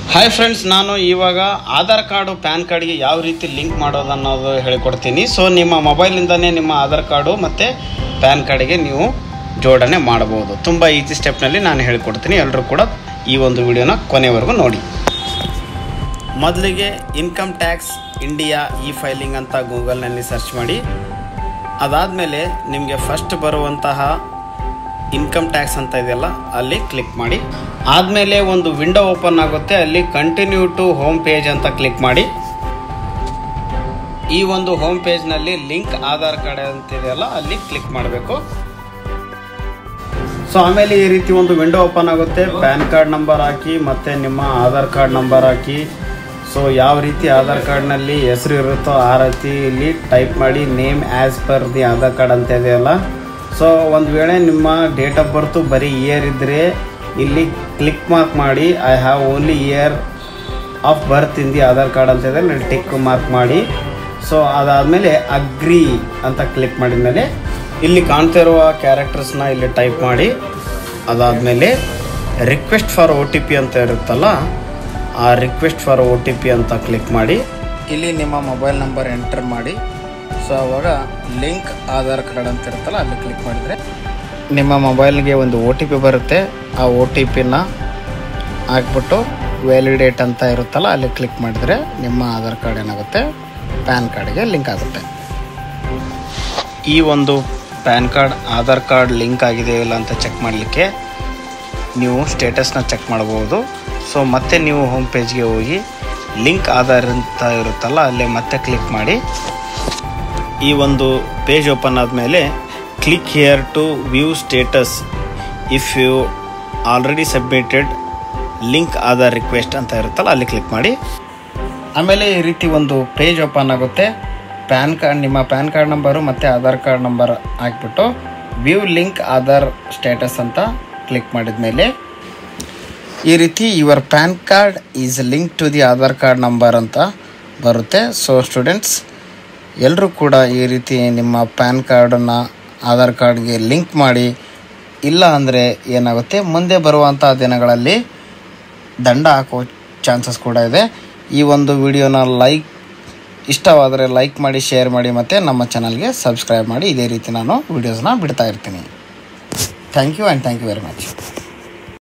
hi friends ನಾನು ಇವಾಗ Aadhaar card PAN ಕಾರ್ಡ್ಗೆ ಯಾವ ರೀತಿ ಲಿಂಕ್ ಮಾಡೋದು ಅನ್ನೋದು ಹೇಳಿಕೊಡ್ತೀನಿ ಸೊ ನಿಮ್ಮ ಮೊಬೈಲಿಂದನೇ ನಿಮ್ಮ ಆಧಾರ್ ಕಾರ್ಡು ಮತ್ತು ಪ್ಯಾನ್ ಕಾರ್ಡಿಗೆ ನೀವು ಜೋಡಣೆ ಮಾಡಬಹುದು ತುಂಬ ಈಸಿ ಸ್ಟೆಪ್ನಲ್ಲಿ ನಾನು ಹೇಳಿಕೊಡ್ತೀನಿ ಎಲ್ಲರೂ ಕೂಡ ಈ ಒಂದು ವಿಡಿಯೋನ ಕೊನೆವರೆಗೂ ನೋಡಿ ಮೊದಲಿಗೆ income tax India e filing ಅಂತ ಗೂಗಲ್ನಲ್ಲಿ ಸರ್ಚ್ ಮಾಡಿ ಅದಾದಮೇಲೆ ನಿಮಗೆ ಫಸ್ಟ್ ಬರುವಂತಹ ಇನ್ಕಮ್ ಟ್ಯಾಕ್ಸ್ ಅಂತ ಇದೆಯಲ್ಲ ಅಲ್ಲಿ ಕ್ಲಿಕ್ ಮಾಡಿ ಆದಮೇಲೆ ಒಂದು ವಿಂಡೋ ಓಪನ್ ಆಗುತ್ತೆ ಅಲ್ಲಿ ಕಂಟಿನ್ಯೂ ಟು ಹೋಮ್ ಪೇಜ್ ಅಂತ ಕ್ಲಿಕ್ ಮಾಡಿ ಈ ಒಂದು ಹೋಮ್ ಪೇಜ್ನಲ್ಲಿ ಲಿಂಕ್ ಆಧಾರ್ ಕಾರ್ಡ್ ಅಂತ ಇದೆಯಲ್ಲ ಅಲ್ಲಿ ಕ್ಲಿಕ್ ಮಾಡಬೇಕು ಸೊ ಆಮೇಲೆ ಈ ರೀತಿ ಒಂದು ವಿಂಡೋ ಓಪನ್ ಆಗುತ್ತೆ ಪ್ಯಾನ್ ಕಾರ್ಡ್ ನಂಬರ್ ಹಾಕಿ ಮತ್ತು ನಿಮ್ಮ ಆಧಾರ್ ಕಾರ್ಡ್ ನಂಬರ್ ಹಾಕಿ ಸೊ ಯಾವ ರೀತಿ ಆಧಾರ್ ಕಾರ್ಡ್ನಲ್ಲಿ ಹೆಸರು ಇರುತ್ತೋ ಆ ರೀತಿ ಇಲ್ಲಿ ಟೈಪ್ ಮಾಡಿ name as per the Aadhaar card ಅಂತ ಇದೆಯಲ್ಲ ಸೊ ಒಂದು ವೇಳೆ ನಿಮ್ಮ ಡೇಟ್ ಆಫ್ ಬರ್ತು ಬರೀ ಇಯರ್ ಇದ್ದರೆ ಇಲ್ಲಿ ಕ್ಲಿಕ್ ಮಾರ್ಕ್ ಮಾಡಿ I have only year of birth in the Aadhaar card ಅಂತ ಇದೆ ಇಲ್ಲಿ ಟಿಕ್ ಮಾರ್ಕ್ ಮಾಡಿ ಸೊ ಅದಾದಮೇಲೆ ಅಗ್ರಿ ಅಂತ ಕ್ಲಿಕ್ ಮಾಡಿದ ಮೇಲೆ ಇಲ್ಲಿ ಕಾಣ್ತಿರುವ ಕ್ಯಾರೆಕ್ಟರ್ಸ್ನ ಇಲ್ಲಿ ಟೈಪ್ ಮಾಡಿ ಅದಾದಮೇಲೆ request for O T P ಅಂತ ಇರುತ್ತಲ್ಲ ಆ request for O T P ಅಂತ ಕ್ಲಿಕ್ ಮಾಡಿ ಇಲ್ಲಿ ನಿಮ್ಮ ಮೊಬೈಲ್ ನಂಬರ್ ಎಂಟರ್ ಮಾಡಿ ಸೊ ಅವಾಗ ಲಿಂಕ್ ಆಧಾರ್ ಕಾರ್ಡ್ ಅಂತ ಇರುತ್ತಲ್ಲ ಅಲ್ಲಿ ಕ್ಲಿಕ್ ಮಾಡಿದರೆ ನಿಮ್ಮ ಮೊಬೈಲ್ಗೆ ಒಂದು ಒ ಟಿ ಪಿ ಬರುತ್ತೆ ಆ ಒ ಟಿ ಪಿನ ಹಾಕ್ಬಿಟ್ಟು ವ್ಯಾಲಿಡೇಟ್ ಅಂತ ಇರುತ್ತಲ್ಲ ಅಲ್ಲಿ ಕ್ಲಿಕ್ ಮಾಡಿದರೆ ನಿಮ್ಮ ಆಧಾರ್ ಕಾರ್ಡ್ ಏನಾಗುತ್ತೆ ಪ್ಯಾನ್ ಕಾರ್ಡ್ಗೆ ಲಿಂಕ್ ಆಗುತ್ತೆ ಈ ಒಂದು PAN card Aadhaar card link ಆಗಿದೆಯೋ ಇಲ್ಲ ಅಂತ ಚೆಕ್ ಮಾಡಲಿಕ್ಕೆ ನೀವು ಸ್ಟೇಟಸ್ನ ಚೆಕ್ ಮಾಡ್ಬೋದು ಸೊ ಮತ್ತೆ ನೀವು ಹೋಮ್ ಪೇಜ್ಗೆ ಹೋಗಿ ಲಿಂಕ್ ಆಧಾರ್ ಅಂತ ಇರುತ್ತಲ್ಲ ಅಲ್ಲಿ ಮತ್ತೆ ಕ್ಲಿಕ್ ಮಾಡಿ ಈ ಒಂದು ಪೇಜ್ ಓಪನ್ ಆದಮೇಲೆ click here to view status if you already submitted link Aadhaar request ಅಂತ ಇರುತ್ತಲ್ಲ ಅಲ್ಲಿ ಕ್ಲಿಕ್ ಮಾಡಿ ಆಮೇಲೆ ಈ ರೀತಿ ಒಂದು ಪೇಜ್ ಓಪನ್ ಆಗುತ್ತೆ ಪ್ಯಾನ್ ಕಾರ್ಡ್ ನಿಮ್ಮ ಪ್ಯಾನ್ ಕಾರ್ಡ್ ನಂಬರು ಮತ್ತು ಆಧಾರ್ ಕಾರ್ಡ್ ನಂಬರ್ ಹಾಕ್ಬಿಟ್ಟು ವ್ಯೂ ಲಿಂಕ್ ಆಧಾರ್ ಸ್ಟೇಟಸ್ ಅಂತ ಕ್ಲಿಕ್ ಮಾಡಿದ ಮೇಲೆ ಈ ರೀತಿ your PAN card is link to the Aadhaar card number ಅಂತ ಬರುತ್ತೆ ಸೊ ಸ್ಟೂಡೆಂಟ್ಸ್ ಎಲ್ಲರೂ ಕೂಡ ಈ ರೀತಿ ನಿಮ್ಮ ಪ್ಯಾನ್ ಕಾರ್ಡನ್ನು ಆಧಾರ್ ಕಾರ್ಡ್ಗೆ ಲಿಂಕ್ ಮಾಡಿ ಇಲ್ಲ ಅಂದರೆ ಏನಾಗುತ್ತೆ ಮುಂದೆ ಬರುವಂಥ ದಿನಗಳಲ್ಲಿ ದಂಡ ಹಾಕೋ ಚಾನ್ಸಸ್ ಕೂಡ ಇದೆ ಈ ಒಂದು ವಿಡಿಯೋನ ಲೈಕ್ ಇಷ್ಟವಾದರೆ ಲೈಕ್ ಮಾಡಿ ಶೇರ್ ಮಾಡಿ ಮತ್ತು ನಮ್ಮ ಚಾನಲ್ಗೆ ಸಬ್ಸ್ಕ್ರೈಬ್ ಮಾಡಿ ಇದೇ ರೀತಿ ನಾನು ವೀಡಿಯೋಸ್ನ ಬಿಡ್ತಾ ಇರ್ತೀನಿ thank you and thank you very much